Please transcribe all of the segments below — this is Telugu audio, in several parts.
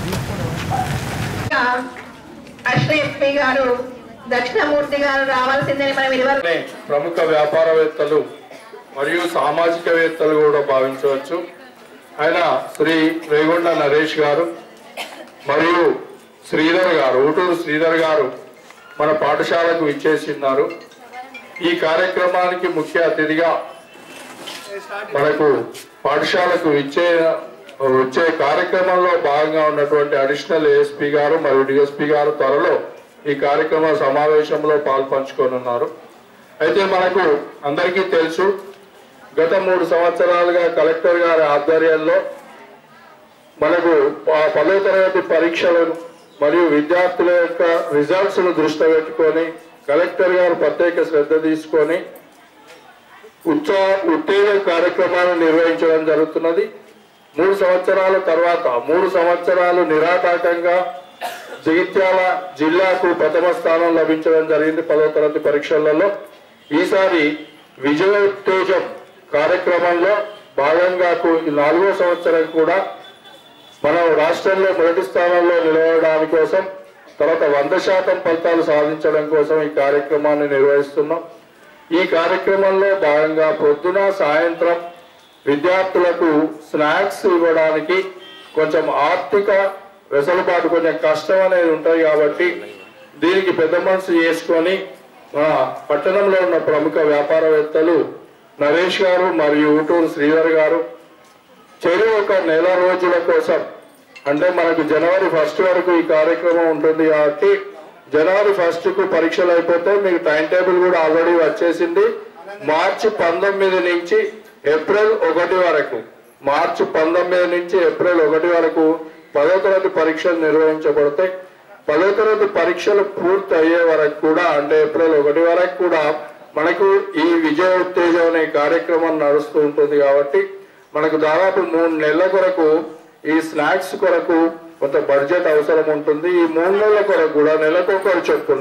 అశ్వ ఎస్పీ గారు దక్షిణమూర్తి గారు రావాల్సిందని మనం ఇదివరకు అనే ప్రముఖ వ్యాపారవేత్తలు మరియు సామాజికవేత్తలు కూడా భావించవచ్చు ఆయన శ్రీ రేగొండ నరేష్ గారు మరియు శ్రీధర్ గారు ఊటూరు శ్రీధర్ గారు మన పాఠశాలకు ఇచ్చేసిన్నారు ఈ కార్యక్రమానికి ముఖ్య అతిథిగా మనకు పాఠశాలకు ఇచ్చే వచ్చే కార్యక్రమంలో భాగంగా ఉన్నటువంటి అడిషనల్ ఏఎస్పీ గారు మరియు డిఎస్పీ గారు త్వరలో ఈ కార్యక్రమ సమావేశంలో పాల్పంచుకోనున్నారు అయితే మనకు అందరికీ తెలుసు గత మూడు సంవత్సరాలుగా కలెక్టర్ గారి ఆధ్వర్యంలో మనకు ప- పదో తరగతి పరీక్షలను మరియు విద్యార్థుల యొక్క రిజల్ట్స్ ను దృష్టిలో పెట్టుకొని కలెక్టర్ గారు ప్రత్యేక శ్రద్ధ తీసుకొని ఉత్సవ ఉత్తేజ కార్యక్రమాలను నిర్వహించడం జరుగుతున్నది మూడు సంవత్సరాల తర్వాత మూడు సంవత్సరాలు నిరాటంకంగా జగిత్యాల జిల్లాకు ప్రథమ స్థానం లభించడం జరిగింది పదో తరగతి పరీక్షలలో ఈసారి విజయోత్తేజం కార్యక్రమంలో భాగంగా కు- ఈ నాలుగో సంవత్సరం కూడా మనం రాష్ట్రంలో మొదటి స్థానంలో నిలవడానికి కోసం తర్వాత వంద శాతం ఫలితాలు సాధించడం కోసం ఈ కార్యక్రమాన్ని నిర్వహిస్తున్నాం ఈ కార్యక్రమంలో భాగంగా పొద్దున సాయంత్రం విద్యార్థులకు స్నాక్స్ ఇవ్వడానికి కొంచెం ఆర్థిక వెసులుబాటు కొంచెం కష్టం అనేది ఉంటుంది కాబట్టి దీనికి పెద్ద మనసు చేసుకొని మన పట్టణంలో ఉన్న ప్రముఖ వ్యాపారవేత్తలు నరేష్ గారు మరియు ఊటూరు శ్రీధర్ గారు చెరు ఒక నెల రోజుల కోసం అంటే మనకు జనవరి ఫస్ట్ వరకు ఈ కార్యక్రమం ఉంటుంది కాబట్టి జనవరి ఫస్ట్ కు పరీక్షలు అయిపోతే మీకు టైం టేబుల్ కూడా ఆల్రెడీ వచ్చేసింది మార్చి పంతొమ్మిది నుంచి ఏప్రిల్ ఒకటి వరకు మార్చి పంతొమ్మిది నుంచి ఏప్రిల్ ఒకటి వరకు పదో తరగతి పరీక్షలు నిర్వహించబడతాయి పదో తరగతి పరీక్షలు పూర్తి అయ్యే వరకు కూడా అంటే ఏప్రిల్ ఒకటి వరకు కూడా మనకు ఈ విజయ ఉత్తేజం అనే కార్యక్రమం నడుస్తూ ఉంటుంది కాబట్టి మనకు దాదాపు మూడు నెలల కొరకు ఈ స్నాక్స్ కొరకు కొంత బడ్జెట్ అవసరం ఉంటుంది ఈ మూడు నెలల కొరకు కూడా నెలకొకరు చొప్పున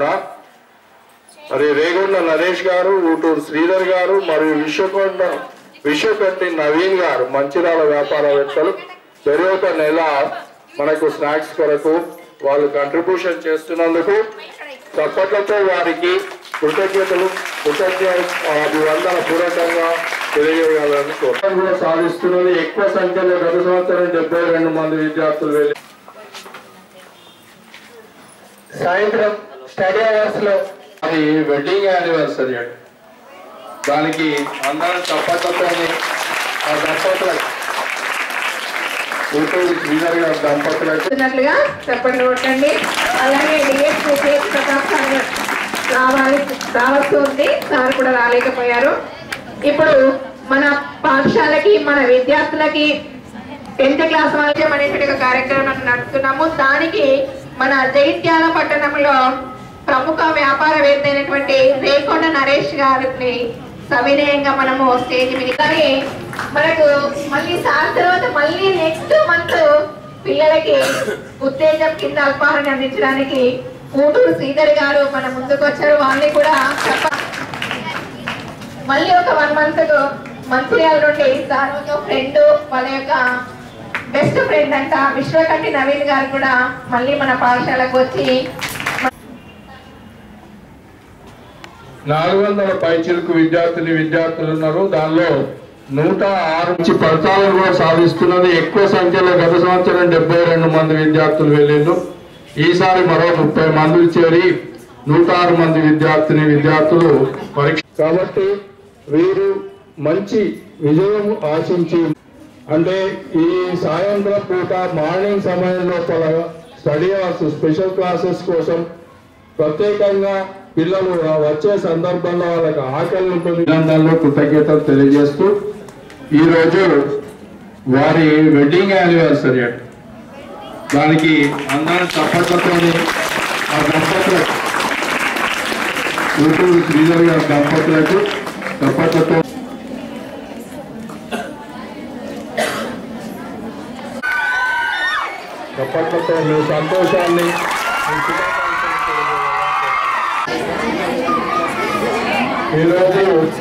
మరి రేగొండ నరేష్ గారు ఊటూరు శ్రీధర్ గారు మరియు విశ్వకొండ విశ్వకంటి నవీన్ గారు మంచిర్యాల వ్యాపారవేత్తలు చెరి ఒక నెల మనకు స్నాక్స్ కొరకు వాళ్ళు కంట్రిబ్యూషన్ చేస్తున్నందుకు చప్పట్లతో వారికి కృతజ్ఞతలు కృతజ్ఞ అభివందన పూర్వకంగా తెలియజేయాలని కోరుతున్నాను. కూడా సాధిస్తున్నది ఎక్కువ సంఖ్యలో గత సంవత్సరం డెబ్బై రెండు మంది విద్యార్థులు వెళ్ళి సాయంత్రం స్టడీ అవర్స్ లో అది వెడ్డింగ్ యానివర్సరీ అండి దానికి అందరం చప్పట్లతో ఆ దంపతులకు ఊటూరు శ్రీధర్ గారి దంపతులకు చెప్తున్నట్లుగా చెప్పండి కొట్టండి అలాగే డిఎస్పీ కేక్ ప్రతాప్ సార్ గారు రావాలి రావాల్సి ఉంది సార్ కూడా రాలేకపోయారు ఇప్పుడు మన పాఠశాలకి మన విద్యార్థులకి టెన్త్ క్లాస్ వాళ్ళకి అనేటువంటి ఒక కార్యక్రమం నడుపుతున్నాము దానికి మన జగిత్యాల పట్టణంలో ప్రముఖ వ్యాపారవేత్త అయినటువంటి రేకొండ నరేష్ గారిని సవినయంగా మనము స్టేజ్ మీద కానీ మనకు మళ్ళీ సార్ తర్వాత మళ్ళీ నెక్స్ట్ మంత్ పిల్లలకి ఉత్తేజం కింద అల్పాహారం అందించడానికి ఊటూరు శ్రీధర్ గారు మన ముందుకు వచ్చారు వాళ్ళని కూడా చెప్ప మళ్ళీ ఒక వన్ మంత్ మంచిర్యాల నుండి సార్ ఒక ఫ్రెండ్ వాళ్ళ యొక్క బెస్ట్ ఫ్రెండ్ అంట విశ్వకంటి నవీన్ గారు కూడా మళ్ళీ మన పాఠశాలకు వచ్చి నాలుగు వందల పైచిలకు విద్యార్థులు విద్యార్థులు ఉన్నారు దానిలో నూట ఆరు నుంచి ఫలితాలను కూడా సాధిస్తున్నది ఎక్కువ సంఖ్యలో గత సంవత్సరం డెబ్బై రెండు మంది విద్యార్థులు వెళ్ళిండ్రు ఈసారి మరో ముప్పై మంది చేరి నూట ఆరు మంది విద్యార్థిని విద్యార్థులు పరీక్ష కాబట్టి వీరు మంచి విజయం ఆశించి అంటే ఈ సాయంత్రం పూట మార్నింగ్ సమయం లోపల స్టడీ అవర్స్ స్పెషల్ క్లాసెస్ కోసం ప్రత్యేకంగా పిల్లలు వచ్చే సందర్భంలో వాళ్ళకి ఆకలి ఉంటుంది అభినందనలు కృతజ్ఞతలు తెలియజేస్తూ ఈరోజు వారి వెడ్డింగ్ యానివర్సరీ అండి దానికి అందరం చప్పట్లతో ఆ దంపతులకు ఊటూరు శ్రీధర్ గారి దంపతులకు చప్పట్లతో చప్పట్లతో మీ సంతోషాన్ని మీ శుభాకాంక్షలు ఈరోజు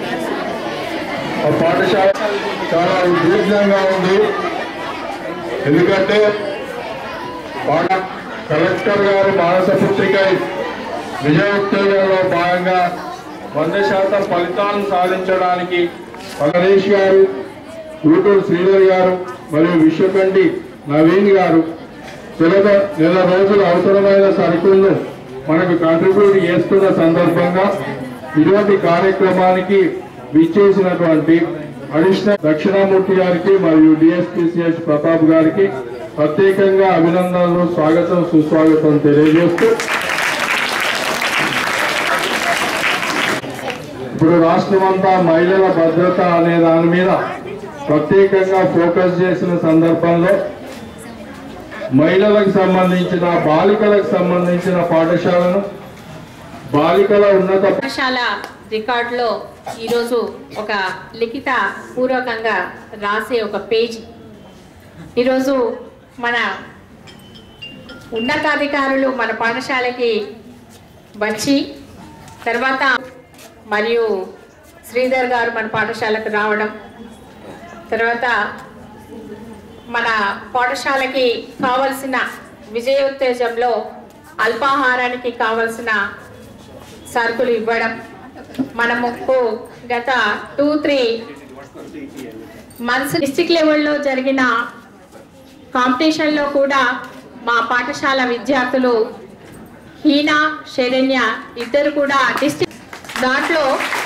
ఆ పాఠశాల చాలా ఉద్విగ్నంగా ఉంది ఎందుకంటే పాట కలెక్టర్ గారు మానస పుత్రిక విజయోత్తేజంలో భాగంగా వంద శాతం ఫలితాలను సాధించడానికి నరేష్ గారు ఊటూరు శ్రీధర్ గారు మరియు విశ్వకంటి నవీన్ గారు సులభ నెల రోజులు అవసరమైన సరుకులను మనకు కంట్రిబ్యూట్ చేస్తున్న సందర్భంగా ఇటువంటి కార్యక్రమానికి విచ్చేసినటువంటి అడిషనల్ దక్షిణామూర్తి గారికి మరియు డిఎస్పిసిహెచ్ ప్రతాప్ గారికి ప్రత్యేకంగా అభినందనలు స్వాగతం సుస్వాగతం తెలియజేస్తూ ఇప్పుడు రాష్ట్రమంతా మహిళల భద్రత అనే దాని మీద ప్రత్యేకంగా ఫోకస్ చేసిన సందర్భంలో మహిళలకు సంబంధించిన బాలికలకు సంబంధించిన పాఠశాలను బాలికల ఉన్నత పాఠశాల రికార్డులో ఈరోజు ఒక లిఖిత పూర్వకంగా రాసే ఒక పేజీ ఈరోజు మన ఉన్నతాధికారులు మన పాఠశాలకి వచ్చి తర్వాత మరియు శ్రీధర్ గారు మన పాఠశాలకు రావడం తర్వాత మన పాఠశాలకి కావలసిన విజయోత్తేజంలో అల్పాహారానికి కావలసిన సరుకులు ఇవ్వడం మనకు గత టూ త్రీ మంత్స్ డిస్టిక్ లెవెల్లో జరిగిన కాంపిటీషన్లో కూడా మా పాఠశాల విద్యార్థులు హీనా శరణ్య ఇద్దరు కూడా డిస్టిక్ దాంట్లో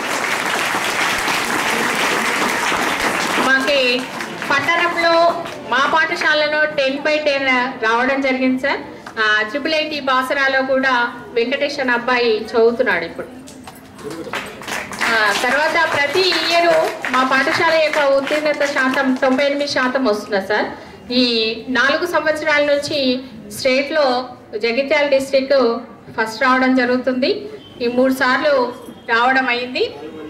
మాకి పట్టణంలో మా పాఠశాలలో టెన్ బై టెన్ రావడం జరిగింది సార్ ట్రిపుల్ ఐటీ బాసరాలో కూడా వెంకటేష్ అనే అబ్బాయి చదువుతున్నాడు ఇప్పుడు ఆ, తర్వాత ప్రతి ఇయర్ మా పాఠశాల యొక్క ఉత్తీర్ణత శాతం తొంభై ఎనిమిది శాతం వస్తుంది సార్ ఈ నాలుగు సంవత్సరాల నుంచి స్టేట్లో జగిత్యాల డిస్ట్రిక్ట్ ఫస్ట్ రావడం జరుగుతుంది ఈ మూడు సార్లు రావడం అయింది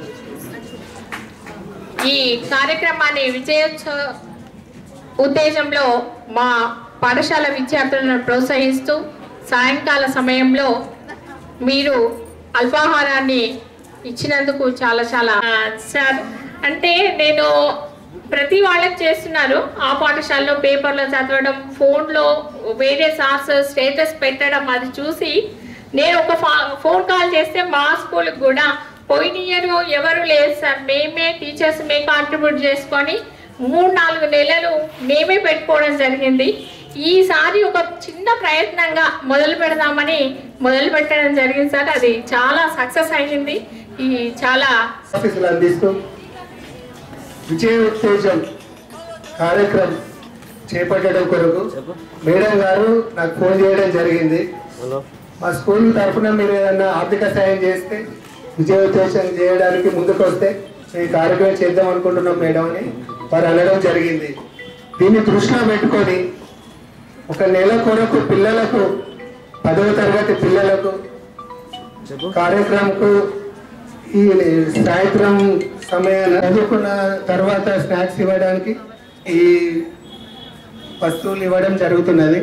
ఈ కార్యక్రమాన్ని విజయోత్సవ ఉత్తేజంలో మా పాఠశాల విద్యార్థులను ప్రోత్సహిస్తూ సాయంకాల సమయంలో మీరు అల్పాహారాన్ని ఇచ్చినందుకు చాలా చాలా ఆ, సార్ అంటే నేను ప్రతి వాళ్ళకి చేస్తున్నారు ఆ పాఠశాలలో పేపర్లో చదవడం ఫోన్లో వేరే సార్స్ స్టేటస్ పెట్టడం అది చూసి నేను ఒక ఫా- ఫోన్ కాల్ చేస్తే మా స్కూల్కి కూడా పోయిన ఇయర్ ఎవరు లేదు సార్ మేమే టీచర్స్ మే కాంట్రిబ్యూట్ చేసుకొని మూడు నాలుగు నెలలు మేమే పెట్టుకోవడం జరిగింది ఈసారి ఒక చిన్న ప్రయత్నంగా మొదలు పెడదామని మొదలు పెట్టడం జరిగింది సార్ అది చాలా సక్సెస్ అయ్యింది ఈ చాలా ఆఫీసులు అందిస్తూ విజయోత్తేజం కార్యక్రమం చేపట్టడం కొరకు మేడం గారు నాకు ఫోన్ చేయడం జరిగింది మా స్కూల్ తరఫున మీరు ఏదైనా ఆర్థిక సాయం చేస్తే విజయోత్తేజం చేయడానికి ముందుకు వస్తే మేము ఈ కార్యక్రమం చేద్దాం అనుకుంటున్నాం మేడం అని వారు అనడం జరిగింది దీన్ని దృష్టిలో పెట్టుకొని ఒక నెల కొరకు పిల్లలకు పదవ తరగతి పిల్లలకు కార్యక్రమంకు ఈ సాయంత్రం సమయాన్ని చదువుకున్న తర్వాత స్నాక్స్ ఇవ్వడానికి ఈ వస్తువులు ఇవ్వడం జరుగుతున్నది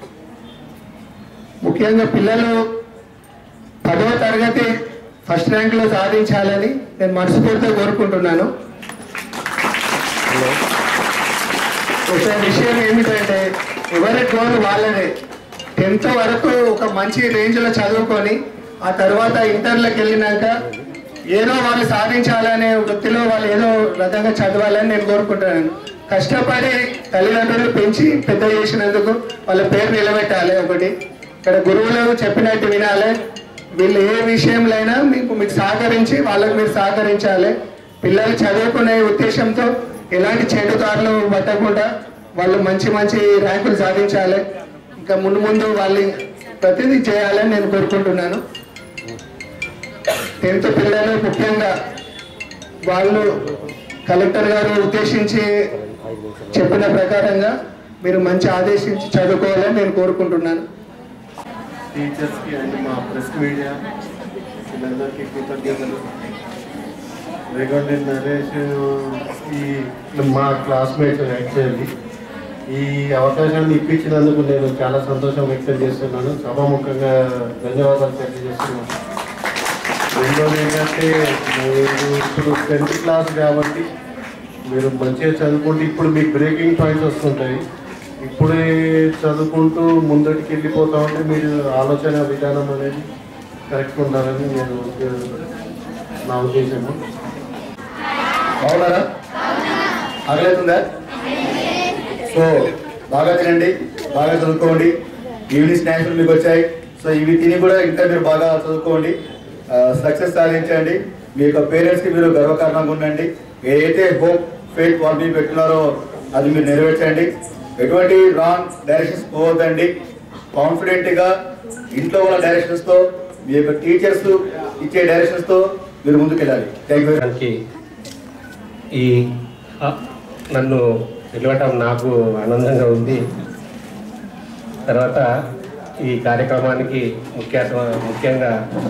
ముఖ్యంగా పిల్లలు పదవ తరగతి ఫస్ట్ ర్యాంక్లో సాధించాలని నేను మనస్ఫూర్తిగా కోరుకుంటున్నాను ఒక విషయం ఏమిటంటే ఎవరి గోల్ వాళ్ళదే టెన్త్ వరకు ఒక మంచి రేంజ్లో చదువుకొని ఆ తర్వాత ఇంటర్లోకి వెళ్ళినాక ఏదో వాళ్ళు సాధించాలనే వృత్తిలో వాళ్ళు ఏదో రకంగా చదవాలని నేను కోరుకుంటున్నాను కష్టపడి తల్లిదండ్రులు పెంచి పెద్ద చేసినందుకు వాళ్ళ పేరు నిలబెట్టాలి ఒకటి ఇక్కడ గురువులు చెప్పినట్టు వినాలి వీళ్ళు ఏ విషయంలో అయినా మీకు మీకు సహకరించి వాళ్ళకి మీరు సహకరించాలి పిల్లలు చదువుకునే ఉద్దేశంతో ఎలాంటి చెడు దారులు పట్టకుండా వాళ్ళు మంచి మంచి ర్యాంకులు సాధించాలి ఇంకా ముందు ముందు వాళ్ళు ప్రతిదీ చేయాలని నేను కోరుకుంటున్నాను టెన్త్ పిల్లలు ముఖ్యంగా వాళ్ళు కలెక్టర్ గారు ఉద్దేశించి చెప్పిన ప్రకారంగా మీరు మంచి ఆదేశించి చదువుకోవాలని నేను కోరుకుంటున్నాను టీచర్స్కి అండ్ మా ప్రెస్ మీడియా వీళ్ళందరికీ కృతజ్ఞతలు రేగొండి నరేష్ ఈ మా క్లాస్మేట్ యాక్చువల్లీ ఈ అవకాశాన్ని ఇప్పించినందుకు నేను చాలా సంతోషం వ్యక్తం చేస్తున్నాను సభాముఖంగా ధన్యవాదాలు తెలియజేస్తున్నాను రెండోది ఏంటంటే మీరు ఇప్పుడు టెన్త్ క్లాస్ కాబట్టి మీరు మంచిగా చదువుకుంటే ఇప్పుడు మీకు బ్రేకింగ్ పాయింట్స్ వస్తుంటాయి ఇప్పుడే చదువుకుంటూ ముందటికి వెళ్ళిపోతా ఉంటే మీరు ఆలోచన విధానం అనేది కరెక్ట్ ఉండాలని నేను నా ఉద్దేశము బాగున్నారా ఆకలితుందా సో బాగా తినండి బాగా చదువుకోండి ఈవినింగ్ స్నాక్స్ మీకు వచ్చాయి సో ఇవి తిని కూడా ఇంకా మీరు బాగా చదువుకోండి సక్సెస్ సాధించండి మీ యొక్క పేరెంట్స్కి మీరు గర్వకారణంగా ఉండండి ఏదైతే హోప్ ఫేట్ వాళ్ళు మీకు పెట్టినారో అది మీరు నెరవేర్చండి ఎటువంటి రాంగ్ డైరెక్షన్స్ పోవద్దండి కాన్ఫిడెంట్గా ఇంట్లో వాళ్ళ డైరెక్షన్స్తో మీ యొక్క టీచర్స్ ఇచ్చే డైరెక్షన్స్తో మీరు ముందుకెళ్ళాలి థ్యాంక్ యూ దానికి ఈ ఆ, నన్ను పిలవటం నాకు ఆనందంగా ఉంది తర్వాత ఈ కార్యక్రమానికి ముఖ్య ముఖ్యంగా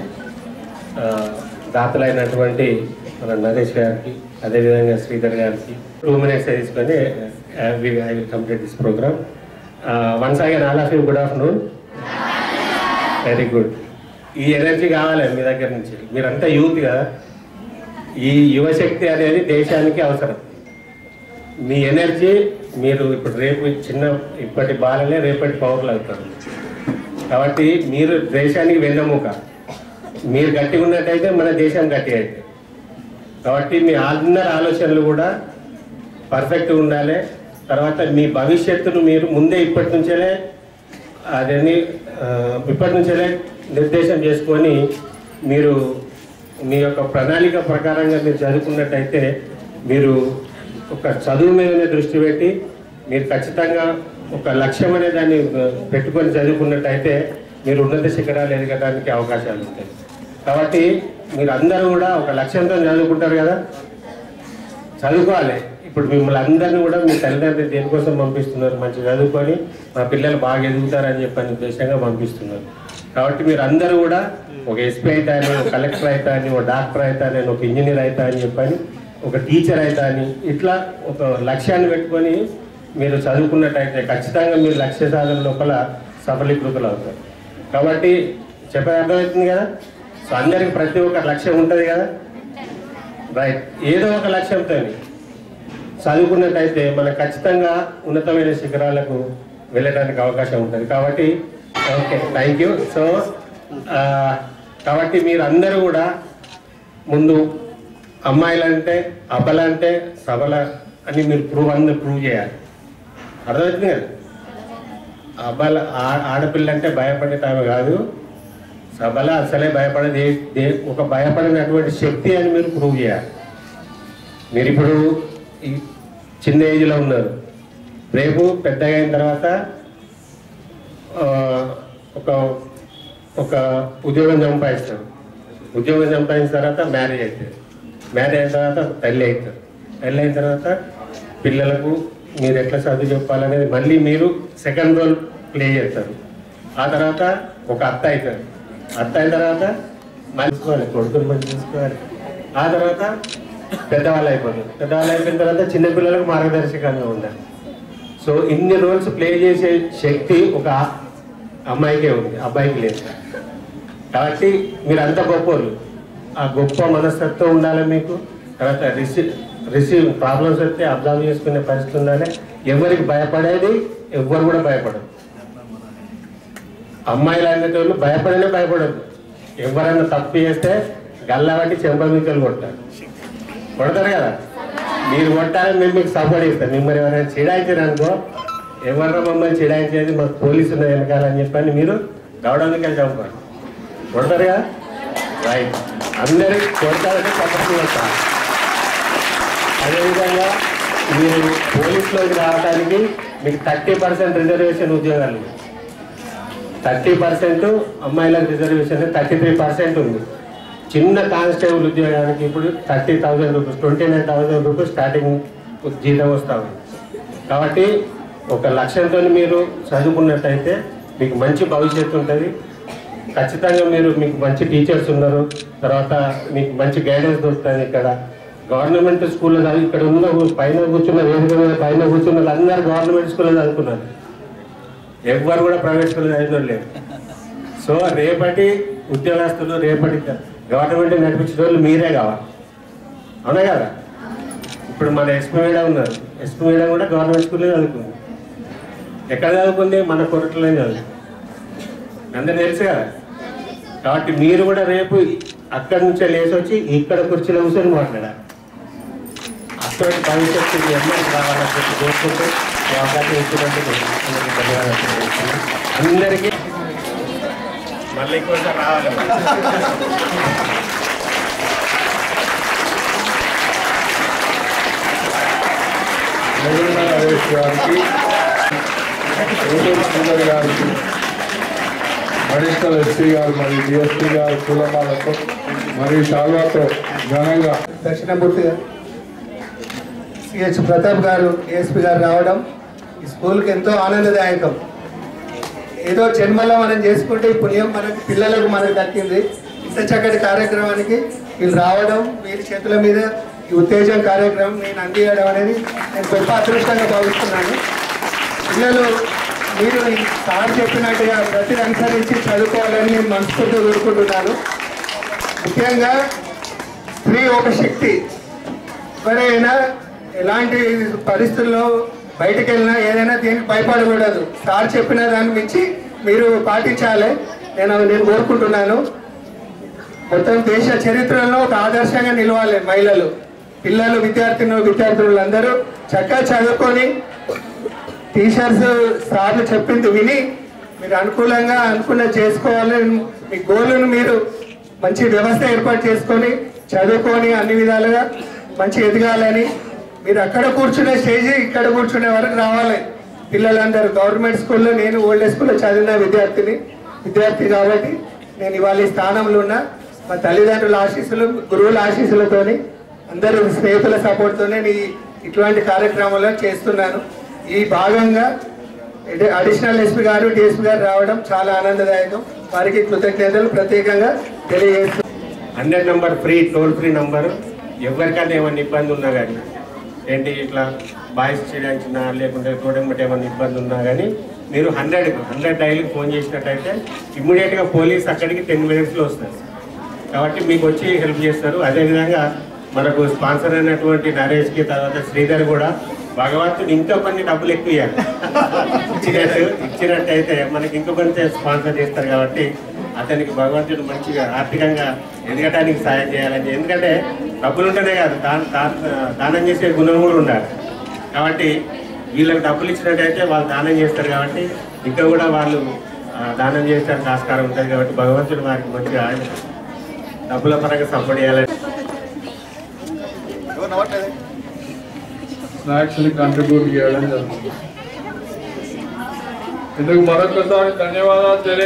ఆ, దాతలైనటువంటి మన నరేష్ గారికి అదేవిధంగా శ్రీధర్ గారికి టూ మినిట్స్ తీసుకొని I will complete this programme once again all of you good afternoon very good ఈ ఎనర్జీ కావాలి మీ దగ్గర నుంచి మీరంతా యూత్ కదా ఈ యువశక్తి అనేది దేశానికి అవసరం మీ ఎనర్జీ మీరు ఇప్పుడు రేపు చిన్న ఇప్పటి బాలలే రేపటి పౌరులు అవుతారు కాబట్టి మీరు దేశానికి వెన్నెముక మీరు గట్టిగా ఉన్నట్టయితే మన దేశం గట్టిగా అవుతుంది కాబట్టి మీ అందరి ఆలోచనలు కూడా పర్ఫెక్ట్గా ఉండాలి తర్వాత మీ భవిష్యత్తును మీరు ముందే ఇప్పటి నుంచేలే అదని ఆ, ఇప్పటి నుంచేలే నిర్దేశం చేసుకొని మీరు మీ యొక్క ప్రణాళిక ప్రకారంగా మీరు చదువుకున్నట్టయితే మీరు ఒక చదువు మీదనే దృష్టి పెట్టి మీరు ఖచ్చితంగా ఒక లక్ష్యం అనే దాన్ని ఆ, పెట్టుకొని చదువుకున్నట్టయితే మీరు ఉన్నత శిఖరాలు ఎదగడానికి అవకాశాలు ఉంటాయి కాబట్టి మీరు అందరూ కూడా ఒక లక్ష్యంతో చదువుకుంటారు కదా చదువుకోవాలి ఇప్పుడు మిమ్మల్ని అందరినీ కూడా మీ తల్లిదండ్రులు దేనికోసం పంపిస్తున్నారు మంచి చదువుకొని మా పిల్లలు బాగా ఎదుగుతారని చెప్పని ఉద్దేశంగా పంపిస్తున్నారు కాబట్టి మీరు అందరూ కూడా ఒక ఎస్పీ అవుతా అని ఒక కలెక్టర్ అవుతా అని ఒక డాక్టర్ అవుతా అని ఒక ఇంజనీర్ అవుతా అని చెప్పని ఒక టీచర్ అవుతా అని ఇట్లా ఒక లక్ష్యాన్ని పెట్టుకొని మీరు చదువుకున్నట్టయితే ఖచ్చితంగా మీరు లక్ష్య సాధన లోపల సఫలీకృతులు అవుతారు కాబట్టి చెప్పేది అర్థమవుతుంది కదా సో అందరికి ప్రతి ఒక్క లక్ష్యం ఉంటుంది కదా రైట్ ఏదో ఒక లక్ష్యంతో చదువుకున్నట్టయితే మనం ఖచ్చితంగా ఉన్నతమైన శిఖరాలకు వెళ్ళడానికి అవకాశం ఉంటుంది కాబట్టి ఓకే థ్యాంక్ యూ సో కాబట్టి మీరు అందరూ కూడా ముందు అమ్మాయిలంటే అబ్బలంటే సబల అని మీరు ప్రూవ్ అందరు ప్రూవ్ చేయాలి అర్థమవుతుంది కదా అబ్బాల ఆ- ఆడపిల్ల అంటే భయపడే ఆమె కాదు సభల అసలే భయపడేది ఏ- దే- ఒక భయపడినటువంటి శక్తి అని మీరు ప్రూవ్ చేయాలి మీరు ఇప్పుడు ఈ చిన్న ఏజ్లో ఉన్నారు రేపు పెద్దగా అయిన తర్వాత ఆ, ఒక ఒక ఉద్యోగం సంపాదిస్తారు ఉద్యోగం సంపాదించిన తర్వాత మ్యారేజ్ అవుతుంది మ్యారేజ్ అయిన తర్వాత తల్లి అవుతారు తల్లి అయిన తర్వాత పిల్లలకు మీరు ఎట్లా చదువు చెప్పాలనేది మళ్ళీ మీరు సెకండ్ రోల్ ప్లే చేస్తారు ఆ తర్వాత ఒక అత్త అవుతారు అత్త అయిన తర్వాత మళ్ళీ చూసుకోవాలి కొడుకుని మంచి చూసుకోవాలి ఆ తర్వాత పెద్దవాళ్ళు అయిపోతారు పెద్దవాళ్ళు అయిపోయిన తర్వాత చిన్నపిల్లలకు మార్గదర్శకంగా ఉండాలి సో ఇన్ని రోల్స్ ప్లే చేసే శక్తి ఒక అమ్మాయికే ఉంది అబ్బాయికి లేదు కాబట్టి మీరు అంత గొప్పలు ఆ గొప్ప మనస్తత్వం ఉండాలి మీకు తర్వాత రిసీవ్ రిసీవ్ ప్రాబ్లమ్స్ వస్తే అబ్జర్వ్ చేసుకునే పరిస్థితి ఉండాలి ఎవరికి భయపడేది ఎవ్వరు కూడా భయపడరు అమ్మాయిలు అనేటోళ్ళు భయపడనే భయపడదు ఎవరైనా తప్పు చేస్తే గల్లబట్టి చెంపమికలు కొట్టారు కొడతారు కదా మీరు కొట్టాలని మేము మీకు సపోర్ట్ ఇస్తాం మిమ్మల్ని ఎవరైనా చిడాయించారు అనుకో ఎవరైనా మమ్మల్ని చిడాయించేది మాకు పోలీసులు ఉన్నాయి వెనకాలని చెప్పని మీరు గౌడవకి వెళ్ళి చంపారు కొడతారు కదా రైట్ అందరికి కొడతారని తప్పకుండా కొడతారు అదేవిధంగా మీరు పోలీసులోకి రావడానికి మీకు థర్టీ పర్సెంట్ రిజర్వేషన్ ఉద్యోగాలు థర్టీ పర్సెంట్ అమ్మాయిలకు రిజర్వేషన్ థర్టీ త్రీ పర్సెంట్ ఉంది చిన్న కానిస్టేబుల్ ఉద్యోగానికి ఇప్పుడు thirty thousand rupees twenty nine thousand rupees starting జీతం వస్తా ఉంది కాబట్టి ఒక లక్ష్యంతో మీరు చదువుకున్నట్టయితే మీకు మంచి భవిష్యత్తు ఉంటుంది ఖచ్చితంగా మీరు మీకు మంచి టీచర్స్ ఉన్నారు తర్వాత మీకు మంచి గైడెన్స్ దొరుకుతుంది ఇక్కడ గవర్నమెంట్ స్కూల్లో చదివి ఇక్కడ ఉన్న పైన కూర్చున్న వేదిక మీద పైన కూర్చున్న వాళ్ళందరూ గవర్నమెంట్ స్కూల్లో చదువుకున్నారు ఎవ్వరు కూడా ప్రైవేట్ స్కూల్లో చదివిన లేరు సో రేపటి ఉద్యోగస్తులు రేపటి గవర్నమెంట్ నడిపించిన వాళ్ళు మీరే కావాలి అవునా కదా ఇప్పుడు మన ఎస్పీ మేడం ఉన్నారు ఎస్పీ మేడం కూడా గవర్నమెంట్ స్కూల్లో చదువుకుంది ఎక్కడ చదువుకుంది మన కొరట్లోనే చదువు అందరు తెలుసు కదా కాబట్టి మీరు కూడా రేపు అక్కడి నుంచే లేచి వచ్చి ఇక్కడ కుర్చీలో కూర్చొని మాట్లాడాలి అటువంటి భవిష్యత్తు మీ అందరికి రావాలని చెప్పి కోరుకుంటూ ఈ అవకాశం ఇచ్చినందుకు అందరికీ ధన్యవాదాలు తెలియజేస్తున్నాను. అందరికీ మళ్ళీ ఇంకోసారి రావాలి నరేంద్ర నరేష్ గారికి రూపేష్ సుందర్ గారికి అడిషనల్ ఎస్పీ గారు మరియు డిఎస్పీ గారు కులమాలతో మరియు శాల్వాతో ఘనంగా దక్షిణమూర్తి గారు సిహెచ్ ప్రతాప్ గారు ఏఎస్పీ గారు రావడం ఈ స్కూల్కి ఎంతో ఆనందదాయకం ఏదో జన్మలో మనం చేసుకుంటే ఈ పుణ్యం మనకి పిల్లలకు మనకు దక్కింది ఇంత చక్కటి కార్యక్రమానికి వీళ్ళు రావడం వీరి చేతుల మీద ఈ ఉత్తేజం కార్యక్రమం నేను అందియడం అనేది నేను గొప్ప అదృష్టంగా భావిస్తున్నాను పిల్లలు మీరు ఈ సార్ చెప్పినట్టుగా ప్రతిని అనుసరించి చదువుకోవాలని నేను మనస్ఫూర్తిగా కోరుకుంటున్నాను ముఖ్యంగా స్త్రీ ఒక శక్తి ఎవరైనా ఎలాంటి పరిస్థితుల్లో బయటకు వెళ్ళినా ఏదైనా దీనికి భయపడకూడదు సార్ చెప్పిన దాన్ని మించి మీరు పాటించాలి నేను నేను కోరుకుంటున్నాను మొత్తం దేశ చరిత్రలో ఒక ఆదర్శంగా నిలవాలి మహిళలు పిల్లలు విద్యార్థినులు విద్యార్థులు అందరూ చక్కగా చదువుకొని టీచర్స్ సార్లు చెప్పింది విని మీరు అనుకూలంగా అనుకున్న చేసుకోవాలి మీ గోలును మీరు మంచి వ్యవస్థ ఏర్పాటు చేసుకొని చదువుకొని అన్ని విధాలుగా మంచి ఎదగాలని మీరు అక్కడ కూర్చునే స్టేజ్ ఇక్కడ కూర్చునే వరకు రావాలి పిల్లలందరూ గవర్నమెంట్ స్కూల్లో నేను ఓల్డ్ స్కూల్లో చదివిన విద్యార్థిని విద్యార్థి కాబట్టి నేను ఇవాళ ఈ స్థానంలో ఉన్నా మా తల్లిదండ్రుల ఆశీస్సులు గురువుల ఆశీస్సులతోని అందరూ స్నేహితుల సపోర్ట్తోనే నేను ఈ- ఇటువంటి కార్యక్రమాలు చేస్తున్నాను ఈ భాగంగా ఇది అడిషనల్ ఎస్పీ గారు డిఎస్పీ గారు రావడం చాలా ఆనందదాయకం వారికి కృతజ్ఞతలు ప్రత్యేకంగా తెలియజేస్తున్నాను hundred number free toll free number ఎవరికైనా ఏమైనా ఇబ్బంది ఉన్నా కానీ ఏంటి ఇట్లా బాయ్స్ చేయడానికి ఉన్నా లేకుంటే చూడమంటే ఏమైనా ఇబ్బంది ఉన్నా కానీ మీరు హండ్రెడ్ హండ్రెడ్ డైలీకి ఫోన్ చేసినట్టయితే ఇమ్మీడియట్గా పోలీస్ అక్కడికి టెన్ మినిట్స్లో వస్తారు కాబట్టి మీకు వచ్చి హెల్ప్ చేస్తారు అదేవిధంగా మనకు స్పాన్సర్ అయినటువంటి నరేష్కి తర్వాత శ్రీధర్ కూడా భగవంతుడు ఇంకా కొన్ని డబ్బులు ఎక్కువ ఇవ్వాలి ఇచ్చినట్టు ఇచ్చినట్టయితే మనకి ఇంకా కొంచెం స్పాన్సర్ చేస్తారు కాబట్టి అతనికి భగవంతుడు మంచిగా ఆర్థికంగా ఎదగటానికి సాయం చేయాలని ఎందుకంటే డబ్బులు ఉంటేనే కాదు దాన దాన- దానం చేసే గుణం కూడా ఉండాలి కాబట్టి వీళ్ళకి డబ్బులు ఇచ్చినట్టయితే వాళ్ళు దానం చేస్తారు కాబట్టి ఇంకా కూడా వాళ్ళు ఆ, దానం చేసడానికి ఆస్కారం ఉంటుంది కాబట్టి భగవంతుడు వారికి మంచిగా ఆయన డబ్బుల పరంగా సపోర్ట్ చేయాలని స్నాక్స్ ని కంట్రిబ్యూట్ చేయడం జరుగుతుంది ఇందుకు మరొకసారి ధన్యవాదాలు తెలియ